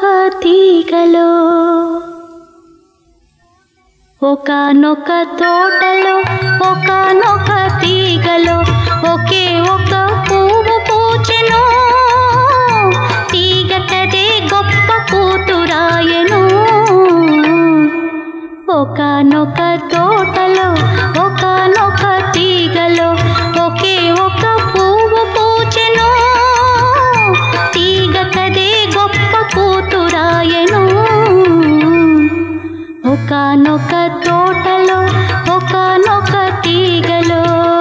తీగలో ఒకనొక తోటలో ఒకనొక తీగలో ఒకే ఒక పువ్వు పూచెను తీగ కదే గొప్ప కూతురాయను ఒకనొక తోటలో ఒకనొక తీగలో ఒకే ఒక పువ్వు పూచెను తీగ కదే గొప్ప కూతురాయను ఒకనొక తోటలో ఒకనొక తీగలో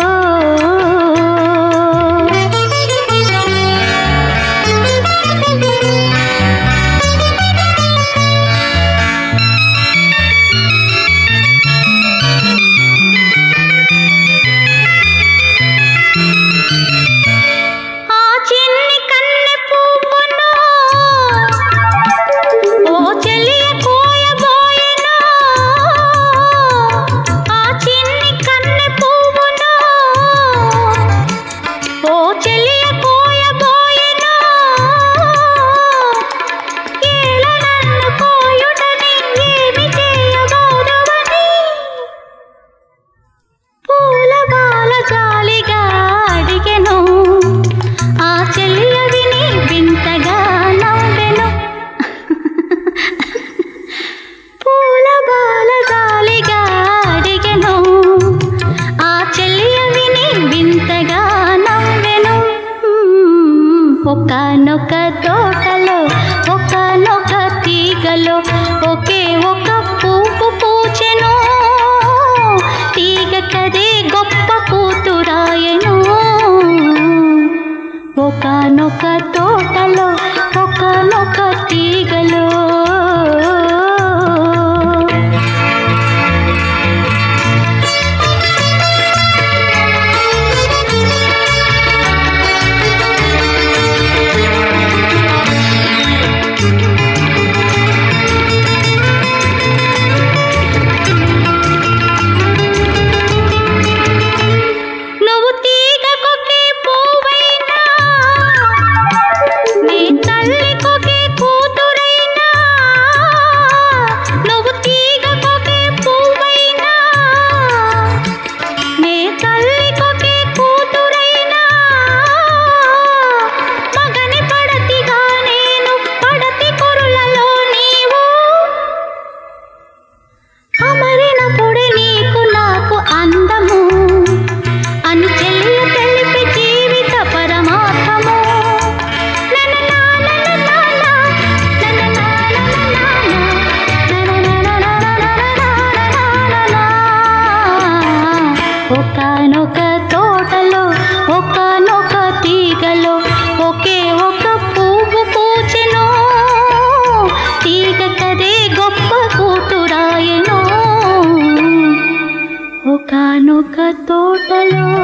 ఆ చిన్ని కన్నె పువ్వును ఓ చెలియ కోయబోయెను ఆ చిన్ని కన్నె పువ్వును ఓ చెలియ కోయబోయెను ఏల నన్ను కోయుటని ఏమి చేయబోదువని పూల బాల జాలిగా అడిగెను ఆ చెల్లియ విని వింతగా నవ్వెను పూల బాల జాలిగా అడిగెను ఆ చెల్లియ విని వింతగా నవ్వెను ఒకనొక తోటలో ఒకనొక తీగలో ఒకే ఒక పువ్వు పూచెను తీగ కదే గొప్ప కూతురాయను ఒకనొక తోటలో ఒకనొక తీగలో నువ్వు తీగకొకే పువ్వైనా నీ తల్లికొకే కూతురైనా నువ్వు తీగకొకే పువ్వైనా నీ తల్లికొకే కూతురైనా మగని పడతిగా నేను పడతి కొరులలో నీవు అమరినప్పుడే నీకు నాకు అందము అని చెల్లి తెలిపి జీవిత పరమార్థము ఒకనొక తోటలో ఒకనొక తీగలో ఒకే ఒక పువ్వు పూచెను తీగ కదే గొప్ప కూతురాయను ఒకనొక తోటలో